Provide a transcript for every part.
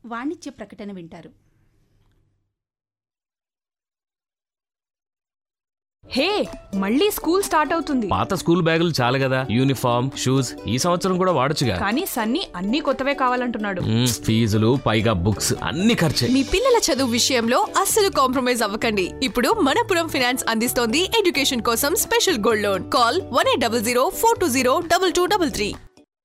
వాణిజ్య ప్రకటన వింటారు హే మళ్ళీ స్కూల్ స్టార్ట్ అవుతుంది పాత స్కూల్ బ్యాగులు చాలు కదా యూనిఫామ్ షూస్ ఈ సంవత్సరం కూడా వాడొచ్చుగా కానీ సన్నీ అన్ని కొత్తవే కావాలంటున్నాడు మ్మ్, ఫీజులు పైగా బుక్స్ అన్ని ఖర్చే మీ పిల్లల చదువు విషయంలో అస్సలు కాంప్రమైజ్ అవ్వకండి ఇప్పుడు మనపురం ఫైనాన్స్ అందిస్తోంది ఎడ్యుకేషన్ కోసం special gold loan call one eight double zero four two zero double two double three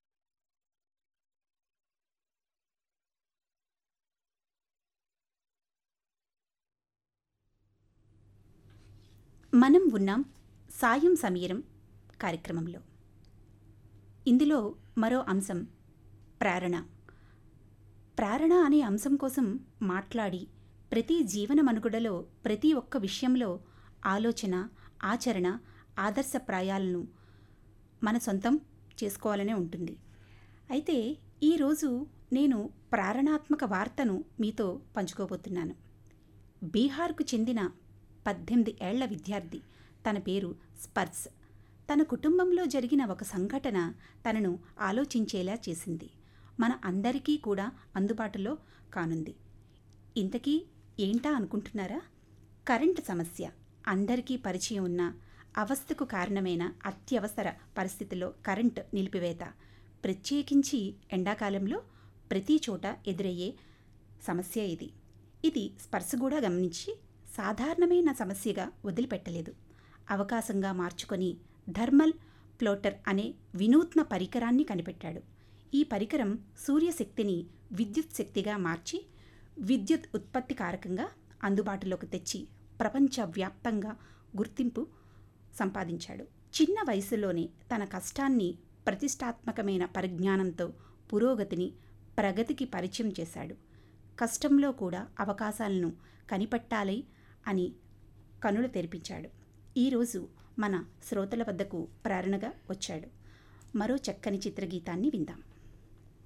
మనం ఉన్నాం సాయం సమీరం కార్యక్రమంలో ఇందులో మరో అంశం ప్రేరణ ప్రేరణ అనే అంశం కోసం మాట్లాడి ప్రతి జీవన మనుగడలో ప్రతి ఒక్క విషయంలో ఆలోచన ఆచరణ ఆదర్శప్రాయాలను మన సొంతం చేసుకోవాలనే ఉంటుంది అయితే ఈరోజు నేను ప్రేరణాత్మక వార్తను మీతో పంచుకోబోతున్నాను బీహార్కు చెందిన పద్దెనిమిది ఏళ్ల విద్యార్థి తన పేరు స్పర్స్ తన కుటుంబంలో జరిగిన ఒక సంఘటన తనను ఆలోచించేలా చేసింది మన అందరికీ కూడా అందుబాటులో కానుంది ఇంతకీ ఏంటా అనుకుంటున్నారా కరెంటు సమస్య అందరికీ పరిచయం ఉన్న అవస్థకు కారణమైన అత్యవసర పరిస్థితుల్లో కరెంట్ నిలిపివేత ప్రత్యేకించి ఎండాకాలంలో ప్రతి చోట ఎదురయ్యే సమస్య ఇది ఇది స్పర్శ కూడా గమనించి సాధారణమైన సమస్యగా వదిలిపెట్టలేదు అవకాశంగా మార్చుకొని థర్మల్ ప్లోటర్ అనే వినూత్న పరికరాన్ని కనిపెట్టాడు ఈ పరికరం సూర్యశక్తిని విద్యుత్ శక్తిగా మార్చి విద్యుత్ ఉత్పత్తి కారకంగా అందుబాటులోకి తెచ్చి ప్రపంచవ్యాప్తంగా గుర్తింపు సంపాదించాడు చిన్న వయసులోనే తన కష్టాన్ని ప్రతిష్టాత్మకమైన పరిజ్ఞానంతో పురోగతిని ప్రగతికి పరిచయం చేశాడు కష్టంలో కూడా అవకాశాలను కనిపెట్టాలి అని కనులు తెరిపించాడు ఈరోజు మన శ్రోతల వద్దకు ప్రేరణగా వచ్చాడు మరో చక్కని చిత్రగీతాన్ని విందాం